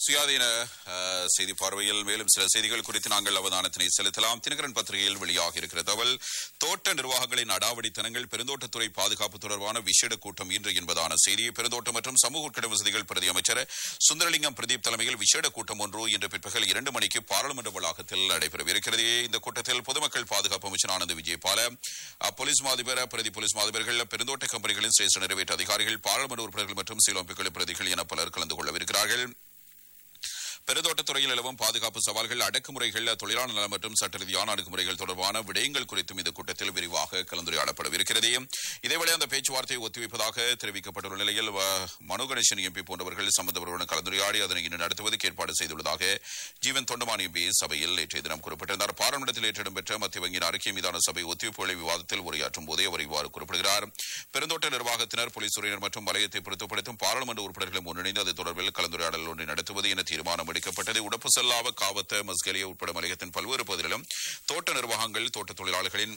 சுயாதீன அஹ், செய்தி பார்வையில் மேலும் சில செய்திகள் குறித்து நாங்கள் அவதானத்தினை செலுத்தலாம் தினகரன் பத்திரிகையில் வெளியாக இருக்கிற தகவல் தோட்ட நிர்வாகங்களின் அடாவடித்தனங்கள் பெருந்தோட்டத்துறை பாதுகாப்பு தொடர்பான விசேட கூட்டம் இன்று என்பதான செய்தி பெருந்தோட்டம் மற்றும் சமூக உட்கட வசதிகள் பிரதி அமைச்சர் சுந்தரலிங்கம் பிரதீப் தலைமையில் விசேட கூட்டம் ஒன்று இன்று பிற்பகல் இரண்டு மணிக்கு பாராளுமன்ற வளாகத்தில் நடைபெறவிருக்கிறது இந்த கூட்டத்தில் பொதுமக்கள் பாதுகாப்பு அமைச்சர் ஆனந்த் விஜயபால அஹ், போலீஸ் மாதிபர் பிரதி போலீஸ் மாதிபர்கள் பெருந்தோட்ட கம்பெனிகளின் சிரேஷ்ட நிறைவேற்ற அதிகாரிகள் பாராளுமன்ற உறுப்பினர்கள் மற்றும் சீலோம்பிக்கள் பிரதிகள் என பலர் கலந்து கொள்ளவிருக்கிறார்கள் பெருந்தோட்டத்துறையில் நிலவும் பாதுகாப்பு சவால்கள் அடக்குமுறைகள் தொழிலாளர் நலம் மற்றும் சட்ட ரீதியான அடக்குமுறைகள் தொடர்பான விடயங்கள் குறித்தும் இந்த கூட்டத்தில் விரிவாக கலந்துரையாடப்படவிருக்கிறது இதேவேளை அந்த பேச்சுவார்த்தையை ஒத்திவைப்பதாக தெரிவிக்கப்பட்டுள்ள நிலையில் வ- மனு கணேசன் எம்பி போன்றவர்கள் சம்பந்தவர்களுடன் கலந்துரையாடி அதனை இன்று நடத்துவதற்கு ஏற்பாடு செய்துள்ளதாக ஜீவன் தொண்டமான் எம்பி சபையில் நேற்றைய தினம் குறிப்பிட்டிருந்தார் பாராளுமன்றத்தில் நேற்று இடம்பெற்ற மத்திய வங்கியின் அறிக்கை மீதான சபை ஒத்திவைப்புகளை விவாதத்தில் உரையாற்றும் போதே அவர் இவ்வாறு குறிப்பிடுகிறார் பெருந்தோட்ட நிர்வாகத்தினர் போலீஸ் துறையினர் மற்றும் வலயத்தை பொருத்தப்படுத்தும் பாராளுமன்ற உறுப்பினர்களும் ஒன்றிணைந்து அது தொடர்பில் கலந்துரையாடல் ஒன்றை நடத்துவது என தீர்மானம் எடுக்கப்பட்டது உடப்பு செல்லாவ காவத்த மஸ்கலிய உட்பட மலையத்தின் பல்வேறு பகுதிகளிலும் தோட்ட நிர்வாகங்கள் தோட்ட தொழிலாளர்களின்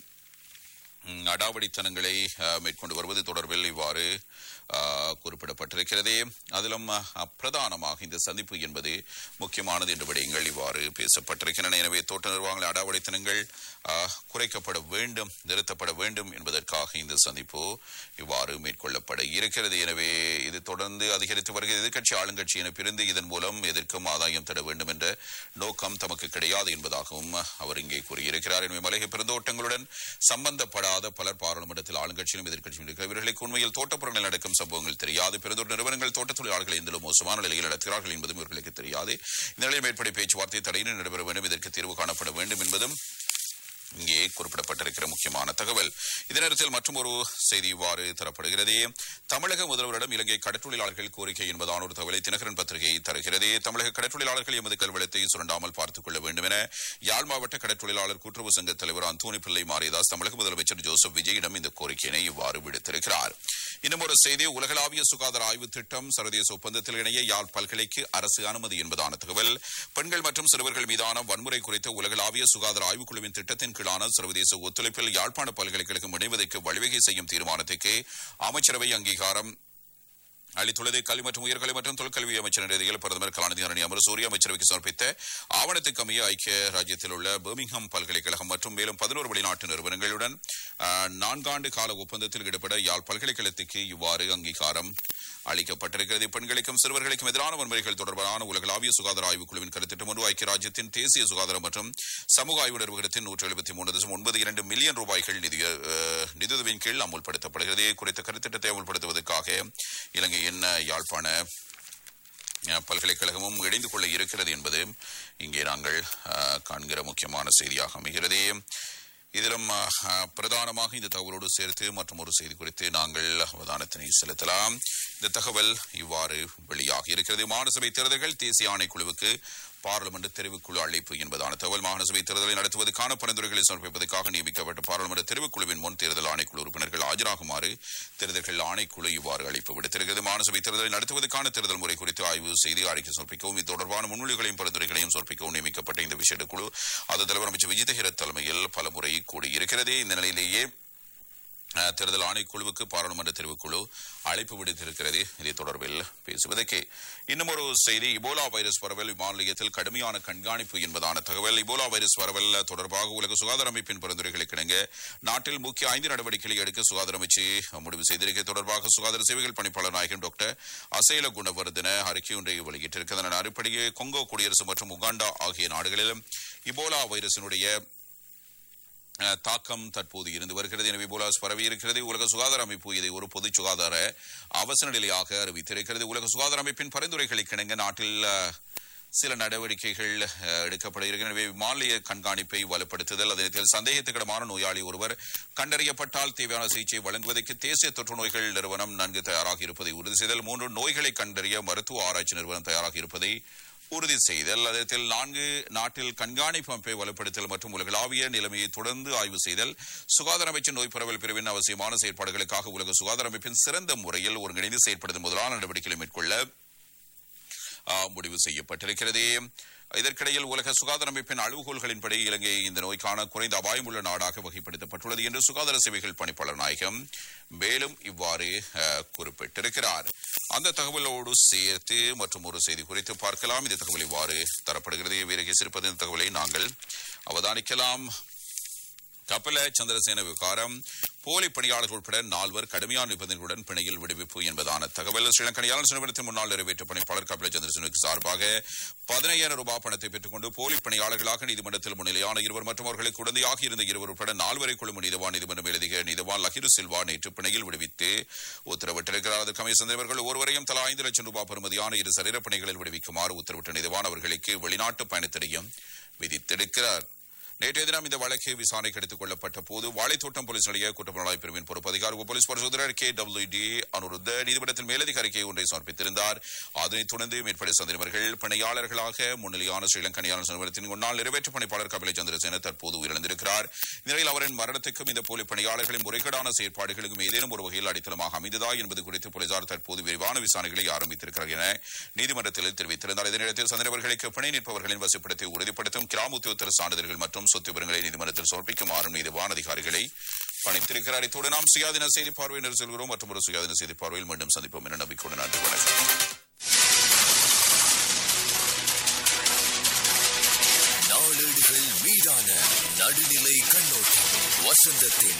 ம், அடாவடித்தனங்களை அஹ், மேற்கொண்டு வருவது தொடர்பில் இவ்வாறு அஹ், குறிப்பிடப்பட்டிருக்கிறது அதிலும் அஹ், பிரதானமாக இந்த சந்திப்பு என்பது முக்கியமானது என்ற விடயங்கள் இவ்வாறு பேசப்பட்டிருக்கின்றன எனவே தோட்ட நிர்வாகங்களின் அடாவடித்தனங்கள் அஹ், குறைக்கப்பட வேண்டும் நிறுத்தப்பட வேண்டும் என்பதற்காக இந்த சந்திப்பு இவ்வாறு மேற்கொள்ளப்பட இருக்கிறது எனவே இது தொடர்ந்து அதிகரித்து வருகிறது எதிர்க்கட்சி ஆளுங்கட்சி என பிரிந்து இதன் மூலம் எதற்கும் ஆதாயம் தர வேண்டும் என்ற நோக்கம் தமக்கு கிடையாது என்பதாகவும் அவர் இங்கே கூறியிருக்கிறார் எனவே மலைய பெருந்தோட்டங்களுடன் சம்பந்தப்படாத பலர் பாராளுமன்றத்தில் ஆளுங்கட்சியிலும் எதிர்க்கட்சியும் இருக்கிற இவர்களுக்கு உண்மையில் தோட்டப்புறங்களில் நடக்கும் சம்பவங்கள் தெரியாது பெருந்தோட்ட நிறுவனங்கள் தோட்டத் தொழிலாளர்களை எந்த மோசமான நிலையில் நடத்துகிறார்கள் என்பதும் இவர்களுக்கு தெரியாது இந்த நிலையில் மேற்படி பேச்சுவார்த்தை தடையின்றி நடைபெற வேண்டும் இதற்கு தீர்வு காணப்பட வேண்டும் என்பதும் இங்கே குறிப்பிடப்பட்டிருக்கிற முக்கியமான தகவல் இதே நேரத்தில் மற்றும் ஒரு செய்தி இவ்வாறு தரப்படுகிறது தமிழக முதல்வரிடம் இலங்கை கடற்றொழிலாளர்கள் கோரிக்கை என்பதான ஒரு தகவலை தினகரன் பத்திரிகை தருகிறது தமிழக கடற்றொழிலாளர்கள் எமது கல்வெளத்தை சுரண்டாமல் பார்த்துக் கொள்ள வேண்டும் என யாழ் மாவட்ட கடற்றொழிலாளர் கூட்டுறவு சங்க தலைவர் அந்தோணி பிள்ளை மாரிதாஸ் தமிழக முதலமைச்சர் ஜோசப் விஜயிடம் இந்த கோரிக்கையினை இவ்வாறு விடுத்திருக்கிறார் இன்னும் ஒரு செய்தி உலகளாவிய சுகாதார ஆய்வு திட்டம் சர்வதேச ஒப்பந்தத்தில் இணைய யாழ் பல்கலைக்கு அரசு அனுமதி என்பதான தகவல் பெண்கள் மற்றும் சிறுவர்கள் மீதான வன்முறை குறித்த உலகளாவிய சுகாதார ஆய்வுக்குழுவின் திட்டத்தின் கீழான சர்வதேச ஒத்துழைப்பில் யாழ்ப்பாண பல்கலைக்கழகம் இணைவதற்கு வழிவகை செய்யும் தீர்மானத்துக்கு அமைச்சரவை அங்கீகாரம் அளித்துள்ளது கல்வி மற்றும் உயர்கல்வி மற்றும் தொழிற்கல்வி அமைச்சர் நிலையில் பிரதமர் கலாநிதி அரணி அமரசூரி அமைச்சரவைக்கு சமர்ப்பித்த ஆவணத்துக்கு அமைய ஐக்கிய ராஜ்யத்தில் உள்ள பர்மிங்ஹாம் பல்கலைக்கழகம் மற்றும் மேலும் பதினோரு வெளிநாட்டு நிறுவனங்களுடன் ஆஹ், நான்காண்டு கால ஒப்பந்தத்தில் ஈடுபட யாழ் பல்கலைக்கழகத்துக்கு இவ்வாறு அங்கீகாரம் அளிக்கப்பட்டிருக்கிறது பெண்களுக்கும் சிறுவர்களுக்கும் எதிரான வன்முறைகள் தொடர்பான உலகளாவிய சுகாதார ஆய்வுக் குழுவின் கருத்திட்டம் ஒன்று ஐக்கிய ராஜ்யத்தின் தேசிய சுகாதாரம் மற்றும் சமூக ஆய்வு நிறுவனத்தின் நூற்றி எழுபத்தி மூன்று தசம் ஒன்பது இரண்டு மில்லியன் ரூபாய்கள் நிதி அஹ், நிதியுதவியின் கீழ் அமுல்படுத்தப்படுகிறது குறித்த கருத்திட்டத்தை அமுல்படுத்துவதற்காக இலங்கையின் அஹ், யாழ்ப்பாண அஹ், பல்கலைக்கழகமும் இணைந்து கொள்ள இருக்கிறது என்பது இங்கே நாங்கள் அஹ், காண்கிற முக்கியமான செய்தியாக அமைகிறது இதிலும் அஹ், பிரதானமாக இந்த தகவலோடு சேர்த்து மற்றும் ஒரு செய்தி குறித்து நாங்கள் அவதானத்தினை செலுத்தலாம் இந்த தகவல் இவ்வாறு வெளியாகி இருக்கிறது மாநசபை தேர்தல்கள் தேசிய ஆணைக்குழுவுக்கு பாராளுமன்ற தெரிவுக்குழு அழைப்பு என்பதான தகவல் மாநசபை தேர்தலை நடத்துவதற்கான பரிந்துரைகளை சமர்ப்பிப்பதற்காக நியமிக்கப்பட்ட பாராளுமன்ற தெரிவுக்குழுவின் முன் தேர்தல் ஆணைக்குழு உறுப்பினர்கள் ஆஜராகுமாறு தேர்தல்கள் ஆணைக்குழு இவ்வாறு அழைப்பு விடுத்திருக்கிறது மாநசபை தேர்தலை நடத்துவதற்கான தேர்தல் முறை குறித்து ஆய்வு செய்து அறிக்கை சமர்ப்பிக்கவும் இது தொடர்பான முன்மொழிகளையும் பரிந்துரைகளையும் சமர்ப்பிக்கவும் நியமிக்கப்பட்ட இந்த விசேட குழு அது தலைவர் அமைச்சர் விஜய் ஹிரத் தலைமையில் பலமுறை கூடியிருக்கிறது இந்த நிலையிலேயே அஹ், தேர்தல் ஆணைக்குழுவுக்கு பாராளுமன்ற தெரிவுக்குழு அழைப்பு விடுத்திருக்கிறது இது தொடர்பில் பேசுவதற்கு இன்னும் ஒரு செய்தி இபோலா வைரஸ் பரவல் விமான நிலையத்தில் கடுமையான கண்காணிப்பு என்பதான தகவல் இபோலா வைரஸ் பரவல் தொடர்பாக உலக சுகாதார அமைப்பின் பரிந்துரைகளுக்கு இணங்க நாட்டில் முக்கிய ஐந்து நடவடிக்கைகளை எடுக்க சுகாதார அமைச்சு முடிவு செய்திருக்க தொடர்பாக சுகாதார சேவைகள் பணிப்பாளர் நாயகன் டாக்டர் அசேல குணவர்தன அறிக்கை ஒன்றை வெளியிட்டிருக்கிறது அதன் அடிப்படையில் கொங்கோ குடியரசு மற்றும் உகாண்டா ஆகிய நாடுகளிலும் இபோலா வைரஸினுடைய அஹ், தாக்கம் தற்போது இருந்து வருகிறது எனவே போலாஸ் பரவி இருக்கிறது உலக சுகாதார அமைப்பு இதை ஒரு பொது சுகாதார அவசர நிலையாக அறிவித்திருக்கிறது உலக சுகாதார அமைப்பின் பரிந்துரைகளுக்கு இணங்க நாட்டில் அஹ், சில நடவடிக்கைகள் அஹ், எடுக்கப்பட இருக்கின்றன எனவே மாநில கண்காணிப்பை வலுப்படுத்துதல் அதே நேரத்தில் சந்தேகத்துக்கிடமான நோயாளி ஒருவர் கண்டறியப்பட்டால் தேவையான சிகிச்சை வழங்குவதற்கு தேசிய தொற்று நோய்கள் நிறுவனம் நன்கு தயாராக இருப்பதை உறுதி செய்தல் மூன்று நோய்களை கண்டறிய மருத்துவ ஆராய்ச்சி நிறுவனம் தயாராக இருப்பதை உறுதி செய்தல் அதே நான்கு நாட்டில் கண்காணிப்பு அமைப்பை வலுப்படுத்தல் மற்றும் உலகளாவிய நிலைமையை தொடர்ந்து ஆய்வு செய்தல் சுகாதார அமைச்சின் நோய் பரவல் பிரிவின் அவசியமான செயற்பாடுகளுக்காக உலக சுகாதார அமைப்பின் சிறந்த முறையில் ஒருங்கிணைந்து செயற்படுத்தும் முதலான நடவடிக்கைகளை மேற்கொள்ள ஆ, முடிவு செய்யப்பட்டிருக்கிறது இதற்கிடையில் உலக சுகாதார அமைப்பின் அளவுகோல்களின்படி இலங்கை இந்த நோய்க்கான குறைந்த அபாயம் உள்ள நாடாக வகைப்படுத்தப்பட்டுள்ளது என்று சுகாதார சேவைகள் பணிப்பாளர் நாயகம் மேலும் இவ்வாறு அஹ், குறிப்பிட்டிருக்கிறார் அந்த தகவலோடு சேர்த்து மற்றும் ஒரு செய்தி குறித்து பார்க்கலாம் இந்த தகவல் இவ்வாறு தரப்படுகிறது வீரகி சிறுப்பது இந்த தகவலை நாங்கள் அவதானிக்கலாம் கப்பல சந்திரசேன விவகாரம் போலி பணியாளர்கள் உட்பட நால்வர் கடுமையான நிபந்தனைகளுடன் பிணையில் விடுவிப்பு என்பதான தகவல் ஸ்ரீலங்கனியாளர் நிறுவனத்தின் முன்னாள் நிறைவேற்ற பணிப்பாளர் கபில சந்திரசேனுக்கு சார்பாக பதினையாயிரம் ரூபாய் பணத்தை பெற்றுக் கொண்டு போலி பணியாளர்களாக நீதிமன்றத்தில் முன்னிலையான இருவர் மற்றும் அவர்களுக்கு உடந்தையாக இருந்த இருவர் உட்பட நால்வரை குழும நீதிவான் நீதிமன்றம் எழுதிய நீதிவான் லஹிரு சில்வா நேற்று பிணையில் விடுவித்து உத்தரவிட்டிருக்கிறார் அதற்கமைய சந்தேகர்கள் ஒருவரையும் தலா ஐந்து லட்சம் ரூபாய் பெறுமதியான இரு சரீர பணிகளில் விடுவிக்குமாறு உத்தரவிட்ட நீதிவான் அவர்களுக்கு வெளிநாட்டு பயணத்தினையும் விதித்திருக்கிறார் நேற்றைய தினம் இந்த வழக்கு விசாரணைக்கு எடுத்துக் கொள்ளப்பட்ட போது வாழைத்தோட்டம் போலீஸ் நிலைய குற்றப்புலனாய்வு பிரிவின் பொறுப்பு அதிகாரி போலீஸ் பரிசோதகர் கே டபிள்யூ டி அனுருத்த நீதிமன்றத்தில் மேலதிக அறிக்கை ஒன்றை சமர்ப்பித்திருந்தார் அதனைத் தொடர்ந்து மேற்படி சந்தேகர்கள் பணியாளர்களாக முன்னிலையான ஸ்ரீலங்கனியான நிறுவனத்தின் முன்னாள் நிறைவேற்று பணிப்பாளர் கபில சந்திரசேன தற்போது உயிரிழந்திருக்கிறார் இந்நிலையில் அவரின் மரணத்துக்கும் இந்த போலி பணியாளர்களின் முறைகேடான செயற்பாடுகளுக்கும் ஏதேனும் ஒரு வகையில் அடித்தளமாக அமைந்ததா என்பது குறித்து போலீசார் தற்போது விரிவான விசாரணைகளை ஆரம்பித்திருக்கிறார் என நீதிமன்றத்தில் தெரிவித்திருந்தார் இதே நேரத்தில் சந்தேகர்களுக்கு பிணை நிற்பவர்களின் வசிப்பிடத்தை உறுதிப்படுத்தும் கிராம உத்தியோகத்தர் சான்றிதழ்கள் மற்றும் சொத்து விவரங்களை நீதிமன்றத்தில் சமர்ப்பிக்குமாறும் நீதிவான் அதிகாரிகளை பணித்திருக்கிறார் இத்தோடு நாம் சுயாதீன செய்தி பார்வையினர் செல்கிறோம் மற்றும் ஒரு சுயாதீன செய்தி பார்வையில் மீண்டும் சந்திப்போம் என நம்பிக்கையுடன் நன்றி வணக்கம் நாளேடுகள் மீதான நடுநிலை கண்ணோட்டம் வசந்தத்தின்